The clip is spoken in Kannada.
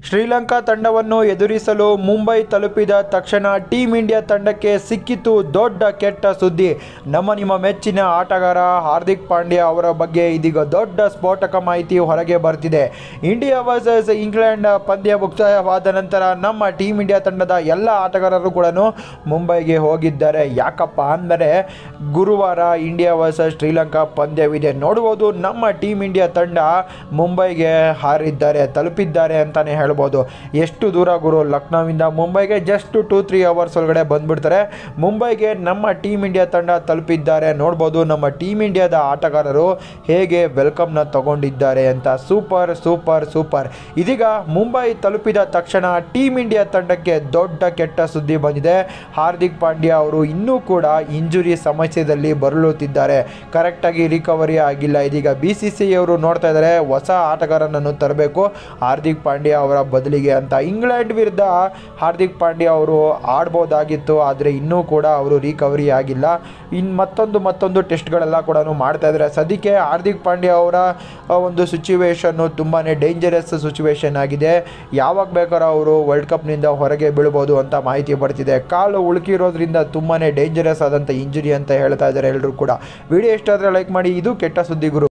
ಶ್ರೀಲಂಕಾ ತಂಡವನ್ನು ಎದುರಿಸಲು ಮುಂಬೈ ತಲುಪಿದ ತಕ್ಷಣ ಟೀಂ ಇಂಡಿಯಾ ತಂಡಕ್ಕೆ ಸಿಕ್ಕಿತು ದೊಡ್ಡ ಕೆಟ್ಟ ಸುದ್ದಿ ನಮ್ಮ ನಿಮ್ಮ ಮೆಚ್ಚಿನ ಆಟಗಾರ ಹಾರ್ದಿಕ್ ಪಾಂಡ್ಯ ಅವರ ಬಗ್ಗೆ ಇದೀಗ ದೊಡ್ಡ ಸ್ಫೋಟಕ ಮಾಹಿತಿ ಹೊರಗೆ ಬರ್ತಿದೆ ಇಂಡಿಯಾ ವರ್ಸಸ್ ಇಂಗ್ಲೆಂಡ್ ಪಂದ್ಯ ಮುಕ್ತಾಯವಾದ ನಂತರ ನಮ್ಮ ಟೀಂ ಇಂಡಿಯಾ ತಂಡದ ಎಲ್ಲ ಆಟಗಾರರು ಕೂಡ ಮುಂಬೈಗೆ ಹೋಗಿದ್ದಾರೆ ಯಾಕಪ್ಪ ಅಂದರೆ ಗುರುವಾರ ಇಂಡಿಯಾ ವರ್ಸಸ್ ಶ್ರೀಲಂಕಾ ಪಂದ್ಯವಿದೆ ನೋಡ್ಬೋದು ನಮ್ಮ ಟೀಂ ಇಂಡಿಯಾ ತಂಡ ಮುಂಬೈಗೆ ಹಾರಿದ್ದಾರೆ ತಲುಪಿದ್ದಾರೆ ಅಂತಲೇ ಹೇಳ್ಬೋದು ಎಷ್ಟು ದೂರ ಗುರು ಲಕ್ನೋವಿಂದ ಮುಂಬೈಗೆ ಜಸ್ಟ್ ಟೂ ತ್ರೀ ಅವರ್ಸ್ ಒಳಗಡೆ ಬಂದ್ಬಿಡ್ತಾರೆ ಮುಂಬೈಗೆ ನಮ್ಮ ಟೀಮ್ ಇಂಡಿಯಾ ತಂಡ ತಲುಪಿದ್ದಾರೆ ನೋಡ್ಬೋದು ನಮ್ಮ ಟೀಮ್ ಇಂಡಿಯಾದ ಆಟಗಾರರು ಹೇಗೆ ವೆಲ್ಕಮ್ನ ತಗೊಂಡಿದ್ದಾರೆ ಅಂತ ಸೂಪರ್ ಸೂಪರ್ ಸೂಪರ್ ಇದೀಗ ಮುಂಬೈ ತಲುಪಿದ ತಕ್ಷಣ ಟೀಮ್ ಇಂಡಿಯಾ ತಂಡಕ್ಕೆ ದೊಡ್ಡ ಕೆಟ್ಟ ಸುದ್ದಿ ಬಂದಿದೆ ಹಾರ್ದಿಕ್ ಪಾಂಡ್ಯ ಅವರು ಇನ್ನೂ ಕೂಡ ಇಂಜುರಿ ಸಮಸ್ಯೆಯಲ್ಲಿ ಬರಲುತ್ತಿದ್ದಾರೆ ಕರೆಕ್ಟಾಗಿ ರಿಕವರಿ ಆಗಿಲ್ಲ ಇದೀಗ ಬಿ ಸಿ ಸಿ ಅವರು ನೋಡ್ತಾ ಇದ್ದಾರೆ ಹೊಸ ಆಟಗಾರನನ್ನು ತರಬೇಕು ಹಾರ್ದಿಕ್ ಪಾಂಡ್ಯ ಅವರ ಬದಲಿಗೆ ಅಂತ ಇಂಗ್ಲೆಂಡ್ ವಿರುದ್ಧ ಹಾರ್ದಿಕ್ ಪಾಂಡ್ಯ ಅವರು ಆಡ್ಬೋದಾಗಿತ್ತು ಆದರೆ ಇನ್ನೂ ಕೂಡ ಅವರು ರಿಕವರಿ ಆಗಿಲ್ಲ ಇನ್ನು ಮತ್ತೊಂದು ಮತ್ತೊಂದು ಟೆಸ್ಟ್ಗಳೆಲ್ಲ ಕೂಡ ಮಾಡ್ತಾ ಇದ್ದಾರೆ ಸದ್ಯಕ್ಕೆ ಹಾರ್ದಿಕ್ ಪಾಂಡ್ಯ ಅವರ ಆ, ಒಂದು ಸಿಚುವೇಶನ್ನು ತುಂಬಾ ಡೇಂಜರಸ್ ಸಿಚುವೇಶನ್ ಆಗಿದೆ ಯಾವಾಗ ಬೇಕಾದ್ರೂ ಅವರು ವರ್ಲ್ಡ್ ಕಪ್ನಿಂದ ಹೊರಗೆ ಬೀಳ್ಬೋದು ಅಂತ ಮಾಹಿತಿ ಬರ್ತಿದೆ ಕಾಲು ಉಳುಕಿರೋದ್ರಿಂದ ತುಂಬಾ ಡೇಂಜರಸ್ ಆದಂಥ ಇಂಜುರಿ ಅಂತ ಹೇಳ್ತಾ ಇದ್ದಾರೆ ಎಲ್ಲರೂ ಕೂಡ ವಿಡಿಯೋ ಇಷ್ಟ ಆದರೆ ಲೈಕ್ ಮಾಡಿ ಇದು ಕೆಟ್ಟ ಸುದ್ದಿ ಗುರು